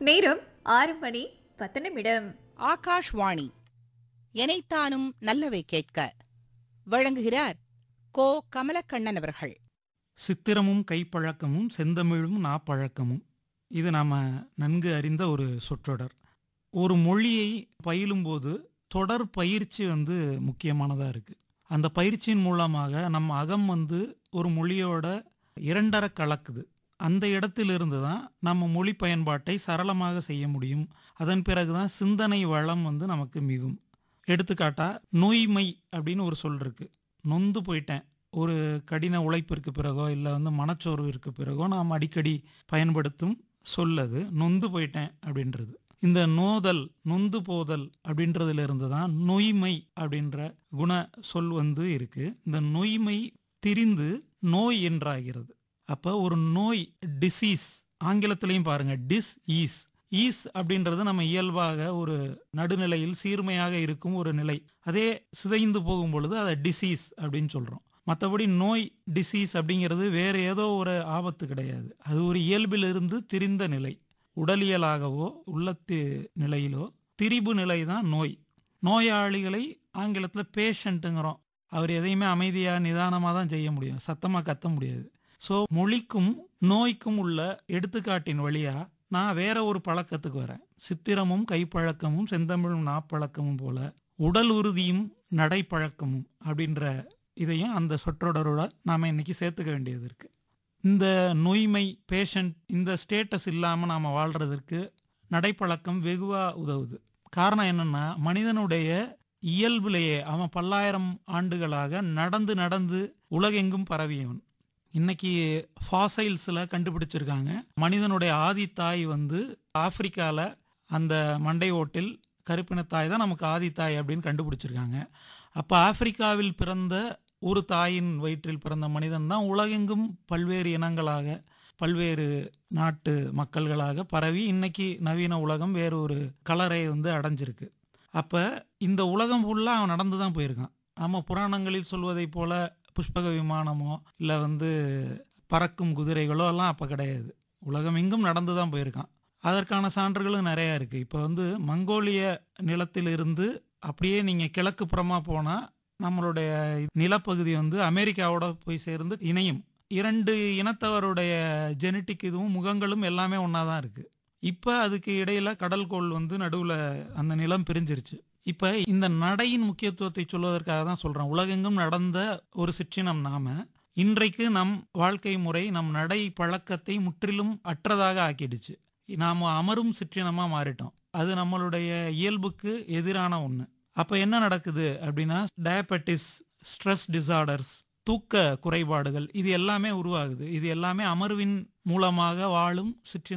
நேரம் ஆறு மணி பத்து நிமிடம் ஆகாஷ்வாணி எனைத்தானும் நல்லவை கேட்க வழங்குகிறார் கோ கமலக்கண்ணன் அவர்கள் சித்திரமும் கைப்பழக்கமும் செந்தமிழும் நாப்பழக்கமும் இது நாம் நன்கு அறிந்த ஒரு சொற்றொடர் ஒரு மொழியை பயிலும்போது தொடர் பயிற்சி வந்து முக்கியமானதாக இருக்குது அந்த பயிற்சியின் மூலமாக நம்ம அகம் வந்து ஒரு மொழியோட இரண்டரை கலக்குது அந்த இடத்திலிருந்து தான் நம்ம மொழி பயன்பாட்டை சரளமாக செய்ய முடியும் அதன் பிறகு தான் சிந்தனை வளம் வந்து நமக்கு மிகும் எடுத்துக்காட்டா நோய்மை அப்படின்னு ஒரு சொல் இருக்கு நொந்து போயிட்டேன் ஒரு கடின உழைப்பிற்கு பிறகோ இல்லை வந்து மனச்சோர்விற்கு பிறகோ நாம் அடிக்கடி பயன்படுத்தும் சொல்லது நொந்து போயிட்டேன் அப்படின்றது இந்த நோதல் நொந்து போதல் அப்படின்றதுல இருந்து தான் நொய்மை அப்படின்ற குண சொல் வந்து இருக்கு இந்த நொய்மை திரிந்து நோய் என்றாகிறது அப்போ ஒரு நோய் டிசீஸ் ஆங்கிலத்திலையும் பாருங்க டிஸ் ஈஸ் ஈஸ் அப்படின்றது நம்ம இயல்பாக ஒரு நடுநிலையில் சீர்மையாக இருக்கும் ஒரு நிலை அதே சிதைந்து போகும் பொழுது அதை டிசீஸ் அப்படின்னு சொல்றோம் மற்றபடி நோய் டிசீஸ் அப்படிங்கிறது வேற ஏதோ ஒரு ஆபத்து கிடையாது அது ஒரு இயல்பிலிருந்து திரிந்த நிலை உடலியலாகவோ உள்ளத்து நிலையிலோ திரிபு நிலை தான் நோய் நோயாளிகளை ஆங்கிலத்தில் பேஷண்ட்டுங்கிறோம் அவர் எதையுமே அமைதியாக நிதானமாக தான் செய்ய முடியும் சத்தமாக கத்த முடியாது ஸோ மொழிக்கும் நோய்க்கும் உள்ள எடுத்துக்காட்டின் வழியா நான் வேற ஒரு பழக்கத்துக்கு வரேன் சித்திரமும் கைப்பழக்கமும் செந்தமிழும் நாப்பழக்கமும் போல உடல் உறுதியும் நடைப்பழக்கமும் அப்படின்ற இதையும் அந்த சொற்றொடரோட நாம இன்னைக்கு சேர்த்துக்க வேண்டியது இருக்கு இந்த நொய்மை பேஷண்ட் இந்த ஸ்டேட்டஸ் இல்லாமல் நாம் வாழ்றதற்கு நடைப்பழக்கம் வெகுவாக உதவுது காரணம் என்னன்னா மனிதனுடைய இயல்பிலேயே அவன் பல்லாயிரம் ஆண்டுகளாக நடந்து நடந்து உலகெங்கும் பரவியவன் இன்னைக்கு ஃபாசைல்ஸில் கண்டுபிடிச்சிருக்காங்க மனிதனுடைய ஆதித்தாய் வந்து ஆப்பிரிக்காவில் அந்த மண்டை ஓட்டில் கருப்பினத்தாய் தான் நமக்கு ஆதித்தாய் அப்படின்னு கண்டுபிடிச்சிருக்காங்க அப்போ ஆப்பிரிக்காவில் பிறந்த ஒரு தாயின் வயிற்றில் பிறந்த மனிதன் தான் உலகெங்கும் பல்வேறு இனங்களாக பல்வேறு நாட்டு மக்கள்களாக பரவி இன்னைக்கு நவீன உலகம் வேறு ஒரு கலரை வந்து அடைஞ்சிருக்கு அப்போ இந்த உலகம் ஃபுல்லாக அவன் நடந்து தான் போயிருக்கான் நம்ம புராணங்களில் சொல்வதைப் போல புஷ்பக விமானமோ இல்லை வந்து பறக்கும் குதிரைகளோ எல்லாம் அப்போ கிடையாது உலகம் எங்கும் நடந்து தான் போயிருக்கான் அதற்கான சான்றுகளும் நிறையா இருக்குது இப்போ வந்து மங்கோலிய நிலத்திலிருந்து அப்படியே நீங்கள் கிழக்கு புறமாக போனால் நம்மளுடைய நிலப்பகுதி வந்து அமெரிக்காவோட போய் சேர்ந்து இணையும் இரண்டு இனத்தவருடைய ஜெனட்டிக் இதுவும் முகங்களும் எல்லாமே ஒன்றா தான் இருக்குது இப்போ அதுக்கு இடையில கடல்கோள் வந்து நடுவில் அந்த நிலம் பிரிஞ்சிருச்சு இப்போ இந்த நடையின் முக்கியத்துவத்தை சொல்வதற்காக தான் சொல்கிறேன் உலகெங்கும் நடந்த ஒரு சிற்றினம் நாம இன்றைக்கு நம் வாழ்க்கை முறை நம் நடை பழக்கத்தை முற்றிலும் அற்றதாக ஆக்கிடுச்சு நாம் அமரும் சிற்றினமாக மாறிட்டோம் அது நம்மளுடைய இயல்புக்கு எதிரான ஒன்று அப்போ என்ன நடக்குது அப்படின்னா டயபெட்டிஸ் ஸ்ட்ரெஸ் டிசார்டர்ஸ் தூக்க குறைபாடுகள் இது எல்லாமே உருவாகுது இது எல்லாமே அமர்வின் மூலமாக வாழும் சிற்றின